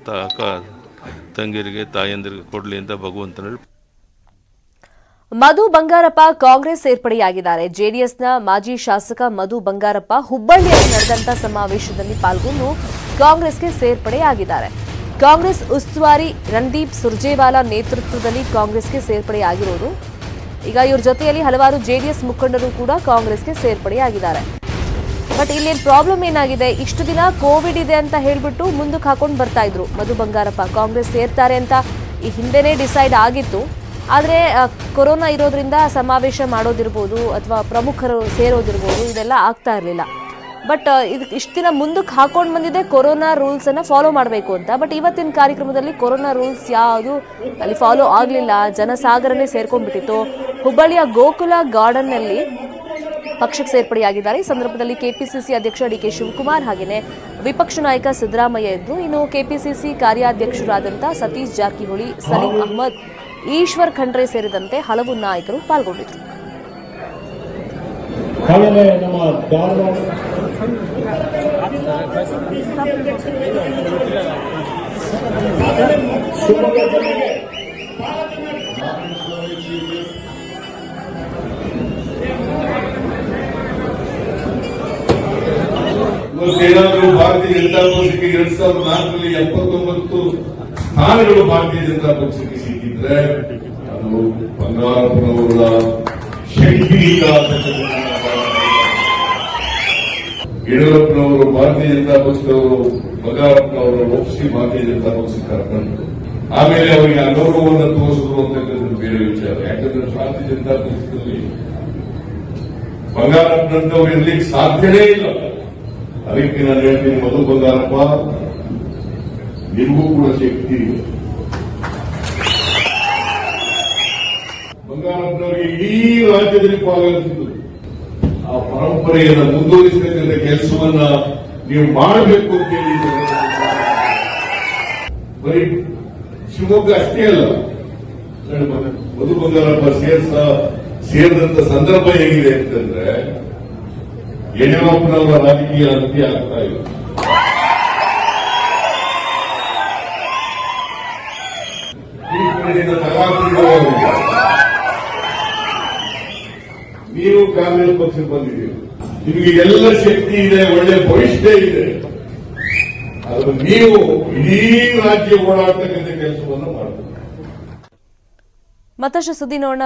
ತ ಅಕ್ಕ ತಂಗಿಯರಿಗೆ ತಾಯಂದಿರಿಗೆ ಕೊಡಲಿ ಅಂತ ಭಗವಂತನಲ್ಲಿ ಮಧು ಬಂಗಾರಪ್ಪ ಕಾಂಗ್ರೆಸ್ ಸೇರ್ಪಡೆಯಾಗಿದ್ದಾರೆ ಜೆಡಿಎಸ್ನ ಮಾಜಿ ಶಾಸಕ ಮಧು ಬಂಗಾರಪ್ಪ ಹುಬ್ಬಳ್ಳಿಯಲ್ಲಿ ನಡೆದಂತ ಸಮಾವೇಶದಲ್ಲಿ ಪಾಲ್ಗೊಂಡು ಕಾಂಗ್ರೆಸ್ಗೆ ಸೇರ್ಪಡೆಯಾಗಿದ್ದಾರೆ ಕಾಂಗ್ರೆಸ್ ಉಸ್ತುವಾರಿ ರಣದೀಪ್ ಸುರ್ಜೇವಾಲಾ ನೇತೃತ್ವದಲ್ಲಿ ಕಾಂಗ್ರೆಸ್ಗೆ ಸೇರ್ಪಡೆಯಾಗಿರೋದು ಈಗ ಇವ್ರ ಜೊತೆಯಲ್ಲಿ ಹಲವಾರು ಜೆಡಿಎಸ್ ಮುಖಂಡರು ಕೂಡ ಕಾಂಗ್ರೆಸ್ಗೆ ಸೇರ್ಪಡೆಯಾಗಿದ್ದಾರೆ ಬಟ್ ಇಲ್ಲಿ ಪ್ರಾಬ್ಲಮ್ ಏನಾಗಿದೆ ಇಷ್ಟು ದಿನ ಕೋವಿಡ್ ಇದೆ ಅಂತ ಹೇಳ್ಬಿಟ್ಟು ಮುಂದಕ್ಕೆ ಹಾಕೊಂಡು ಬರ್ತಾ ಇದ್ರು ಮಧು ಬಂಗಾರಪ್ಪ ಕಾಂಗ್ರೆಸ್ ಸೇರ್ತಾರೆ ಅಂತ ಈ ಹಿಂದೆನೇ ಡಿಸೈಡ್ ಆಗಿತ್ತು ಆದರೆ ಕೊರೋನಾ ಇರೋದ್ರಿಂದ ಸಮಾವೇಶ ಮಾಡೋದಿರ್ಬೋದು ಅಥವಾ ಪ್ರಮುಖರು ಸೇರೋದಿರ್ಬೋದು ಇದೆಲ್ಲ ಆಗ್ತಾ ಇರಲಿಲ್ಲ ಬಟ್ ಇದು ಇಷ್ಟು ದಿನ ಮುಂದಕ್ಕೆ ಹಾಕೊಂಡು ಬಂದಿದೆ ಕೊರೋನಾ ರೂಲ್ಸನ್ನು ಫಾಲೋ ಮಾಡಬೇಕು ಅಂತ ಬಟ್ ಇವತ್ತಿನ ಕಾರ್ಯಕ್ರಮದಲ್ಲಿ ಕೊರೋನಾ ರೂಲ್ಸ್ ಯಾವುದು ಅಲ್ಲಿ ಫಾಲೋ ಆಗಲಿಲ್ಲ ಜನಸಾಗರನೇ ಸೇರ್ಕೊಂಡ್ಬಿಟ್ಟಿತ್ತು ಹುಬ್ಬಳ್ಳಿಯ ಗೋಕುಲ ಗಾರ್ಡನ್ನಲ್ಲಿ ಪಕ್ಷಕ್ಕೆ ಸೇರ್ಪಡೆಯಾಗಿದ್ದಾರೆ ಈ ಸಂದರ್ಭದಲ್ಲಿ ಕೆಪಿಸಿಸಿ ಅಧ್ಯಕ್ಷ ಡಿಕೆ ಶಿವಕುಮಾರ್ ಹಾಗೆಯೇ ವಿಪಕ್ಷ ನಾಯಕ ಸಿದ್ದರಾಮಯ್ಯ ಇದ್ರು ಇನ್ನು ಕೆಪಿಸಿಸಿ ಕಾರ್ಯಾಧ್ಯಕ್ಷರಾದಂಥ ಸತೀಶ್ ಜಾರಕಿಹೊಳಿ ಸಲೀಂ ಅಹಮದ್ ಈಶ್ವರ್ ಖಂಡ್ರೆ ಸೇರಿದಂತೆ ಹಲವು ನಾಯಕರು ಪಾಲ್ಗೊಂಡಿದ್ರು ಆಮೇಲೆ ನಮ್ಮ ಧಾರವಾಡ ಶಿವಮೊಗ್ಗ ಜಿಲ್ಲೆಗೆ ಇವತ್ತೇನಾದ್ರೂ ಭಾರತೀಯ ಜನತಾ ಪಕ್ಷಕ್ಕೆ ಎರಡ್ ಸಾವಿರದ ನಾಲ್ಕರಲ್ಲಿ ಎಪ್ಪತ್ತೊಂಬತ್ತು ಸ್ಥಾನಗಳು ಭಾರತೀಯ ಜನತಾ ಪಕ್ಷಕ್ಕೆ ಸಿಕ್ಕಿದ್ರೆ ಅದು ಬಂಗಾರಪ್ಪನವರ ಶೈಕ್ಷಣಿಕ ಯಡಿಯೂರಪ್ಪನವರು ಭಾರತೀಯ ಜನತಾ ಪಕ್ಷದವರು ಬಂಗಾರಪ್ಪನವರು ಒಪ್ಪಿಸಿ ಭಾರತೀಯ ಜನತಾ ಪಕ್ಷಕ್ಕೆ ಕರ್ಕೊಂಡು ಆಮೇಲೆ ಅವರಿಗೆ ಅಗೌರವವನ್ನು ತೋರಿಸಿದ್ರು ಅಂತಕ್ಕಂಥದ್ದು ಬೇರೆ ವಿಚಾರ ಯಾಕಂದ್ರೆ ಭಾರತೀಯ ಜನತಾ ಪಕ್ಷದಲ್ಲಿ ಬಂಗಾರಪ್ಪನಂತವ್ರು ಇರ್ಲಿಕ್ಕೆ ಸಾಧ್ಯನೇ ಇಲ್ಲ ಅದಕ್ಕೆ ನಾನು ಹೇಳ್ತೀನಿ ಮಧು ಬಂಗಾರಪ್ಪ ನಿಮಗೂ ಕೂಡ ಶಕ್ತಿ ಇದೆ ಬಂಗಾರಪ್ಪನವರಿಗೆ ಇಡೀ ರಾಜ್ಯದಲ್ಲಿ ಪಾಲ್ಗೊಳ್ತಿದ್ರು ಆ ಪರಂಪರೆಯನ್ನು ಮುಂದುವರಿಸತಕ್ಕಂಥ ಕೆಲಸವನ್ನ ನೀವು ಮಾಡಬೇಕು ಅಂತ ಹೇಳಿ ಈ ಸಂದರ್ಭದಲ್ಲಿ ಬರೀ ಶಿವಮೊಗ್ಗ ಅಷ್ಟೇ ಅಲ್ಲ ಮಧು ಬಂಗಾರಪ್ಪ ಸೇರ್ಸ ಸೇರಿದಂತ ಸಂದರ್ಭ ಹೇಗಿದೆ ಅಂತಂದ್ರೆ ಯಡಿಯೂರಪ್ಪನವರ ರಾಜಕೀಯ ಅಂತ್ಯ ಆಗ್ತಾ ಇಲ್ಲ ಈ ಕಡೆಯಿಂದ ತಗಾಕಿರುವವರು ನೀವು ಕಾಂಗ್ರೆಸ್ ಪಕ್ಷಕ್ಕೆ ಬಂದಿದ್ದೀರಿ ನಿಮಗೆ ಎಲ್ಲ ಶಕ್ತಿ ಇದೆ ಒಳ್ಳೆ ಭವಿಷ್ಯ ಇದೆ ಆದ್ರೆ ನೀವು ಇಡೀ ರಾಜ್ಯ ಓಡಾಡ್ತಕ್ಕಂಥ ಕೆಲಸವನ್ನು ಮಾಡಬೇಕು ಮತ್ತಷ್ಟು ಸುದ್ದಿ ನೋಡೋಣ